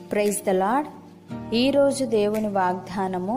praise the lord ఈరోజు దేవుని వాగ్దానము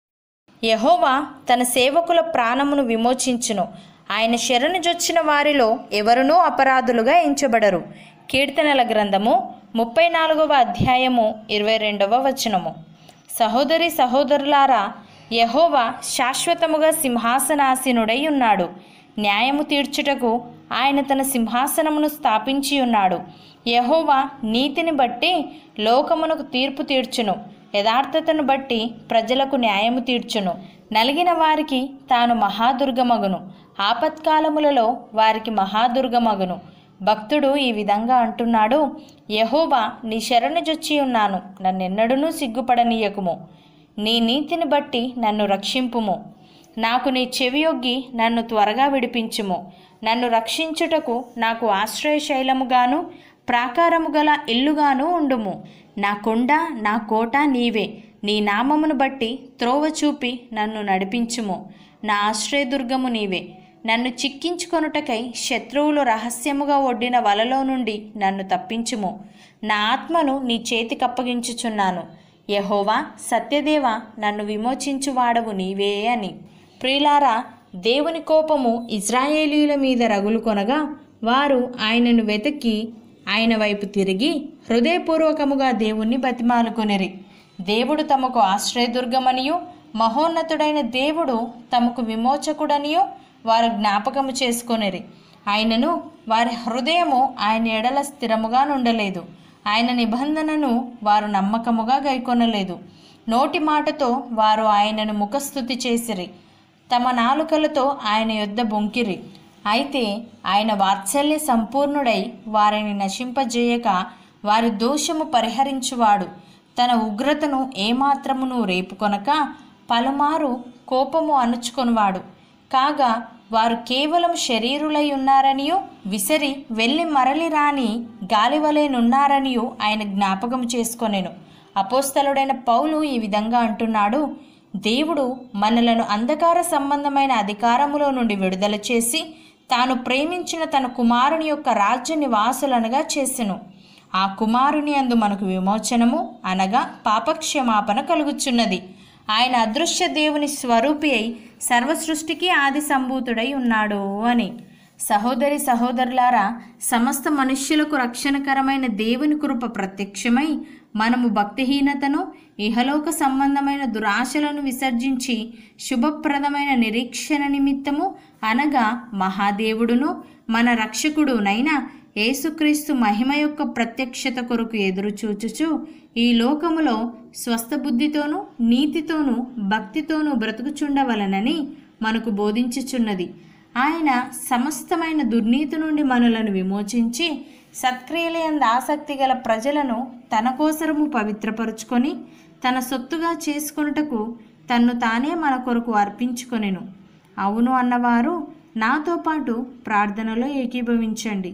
యహోవా తన సేవకుల ప్రాణమును విమోచించును ఆయన శరణుజొచ్చిన వారిలో ఎవరునూ అపరాధులుగా ఎంచబడరు కీర్తనల గ్రంథము ముప్పై నాలుగవ అధ్యాయము ఇరవై రెండవ వచనము సహోదరి సహోదరులారా యహోవా శాశ్వతముగా సింహాసనాసీనుడై ఉన్నాడు న్యాయము తీర్చుటకు ఆయన తన సింహాసనమును స్థాపించి ఉన్నాడు యహోవా నీతిని బట్టి లోకమునకు తీర్పు తీర్చును యథార్థతను బట్టి ప్రజలకు న్యాయము తీర్చును నలిగిన వారికి తాను మహాదుర్గమగును ఆపత్కాలములలో వారికి మహాదుర్గమగును భక్తుడు ఈ విధంగా అంటున్నాడు యహోవా నీ శరణుజొచ్చి ఉన్నాను నన్నెన్నడూనూ సిగ్గుపడనీయకుము నీ నీతిని బట్టి నన్ను రక్షింపుము నాకు నీ చెవియొగ్గి నన్ను త్వరగా విడిపించుము నన్ను రక్షించుటకు నాకు ఆశ్రయశైలముగాను ప్రాకారము గల ఇల్లుగాను ఉండుము నా కొండ నా కోట నీవే నీ నామమును బట్టి త్రోవ చూపి నన్ను నడిపించుము నా ఆశ్రయదుర్గము నీవే నన్ను చిక్కించుకొనుటకై శత్రువులు రహస్యముగా ఒడ్డిన వలలో నుండి నన్ను తప్పించుము నా ఆత్మను నీ చేతికప్పగించుచున్నాను యహోవా సత్యదేవ నన్ను విమోచించువాడవు నీవే అని ప్రియులారా దేవుని కోపము ఇజ్రాయేలీల మీద రగులు కొనగా వారు ఆయనను వెతకి ఆయన వైపు తిరిగి హృదయపూర్వకముగా దేవుణ్ణి బతిమాలుకొనిరి దేవుడు తమకు ఆశ్రయదుర్గమనియు మహోన్నతుడైన దేవుడు తమకు విమోచకుడనియు వారు జ్ఞాపకము చేసుకొనిరి ఆయనను వారి హృదయము ఆయన ఎడల స్థిరముగా నుండలేదు ఆయన నిబంధనను వారు నమ్మకముగా గైకొనలేదు నోటి మాటతో వారు ఆయనను ముఖస్థుతి చేసిరి తమ నాలుకలతో ఆయన యొద్ద బొంకిరి అయితే ఆయన వాత్సల్య సంపూర్ణుడై వారిని నశింపజేయక వారి దోషము పరిహరించువాడు తన ఉగ్రతను ఏమాత్రమును రేపుకొనక పలుమారు కోపము అణుచుకొనివాడు కాగా వారు కేవలం శరీరులై ఉన్నారనియో విసరి వెళ్ళి మరలి రాని గాలివలేనున్నారనియో ఆయన జ్ఞాపకం చేసుకొనెను అపోస్తలుడైన పౌలు ఈ విధంగా అంటున్నాడు దేవుడు మనలను అంధకార సంబంధమైన అధికారములో నుండి విడుదల చేసి తాను ప్రేమించిన తన కుమారుని యొక్క రాజ్య నివాసులనగా చేసెను ఆ కుమారుని అందు మనకు విమోచనము అనగా పాపక్షమాపణ కలుగుచున్నది ఆయన అదృశ్య దేవుని స్వరూపి అయి సర్వసృష్టికి ఆది సంభూతుడై ఉన్నాడు అని సహోదరి సహోదరులారా సమస్త మనుష్యులకు రక్షణకరమైన దేవుని కృప ప్రత్యక్షమై మనము భక్తిహీనతను ఇహలోక సంబంధమైన దురాశలను విసర్జించి శుభప్రదమైన నిరీక్షణ నిమిత్తము అనగా మహాదేవుడును మన రక్షకుడునైన యేసుక్రీస్తు మహిమ యొక్క ప్రత్యక్షత కొరకు ఎదురుచూచుచు ఈ లోకములో స్వస్థ బుద్ధితోనూ నీతితోనూ భక్తితోనూ బ్రతుకుచుండవలనని మనకు బోధించుచున్నది ఆయన సమస్తమైన దుర్నీతి నుండి మనలను విమోచించి సత్క్రియలందు ఆసక్తి గల ప్రజలను తన కోసరము పవిత్రపరుచుకొని తన సొత్తుగా చేసుకొనుటకు తన్ను తానే మన కొరకు అర్పించుకొనెను అవును అన్నవారు నాతో పాటు ప్రార్థనలో ఏకీభవించండి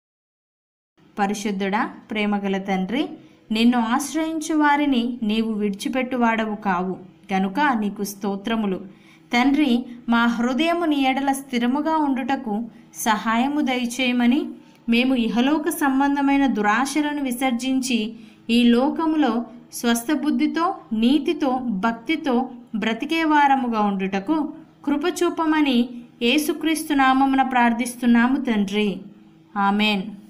పరిశుద్ధుడా ప్రేమగల తండ్రి నిన్ను ఆశ్రయించు వారిని నీవు విడిచిపెట్టువాడవు కావు గనుక నీకు స్తోత్రములు తండ్రి మా హృదయము నీ ఎడల స్థిరముగా ఉండుటకు సహాయము దయచేయమని మేము ఇహలోక సంబంధమైన దురాశలను విసర్జించి ఈ లోకములో స్వస్థ బుద్ధితో నీతితో భక్తితో బ్రతికే వారముగా ఉండుటకు కృపచూపమని యేసుక్రీస్తు నామమున ప్రార్థిస్తున్నాము తండ్రి ఆమెన్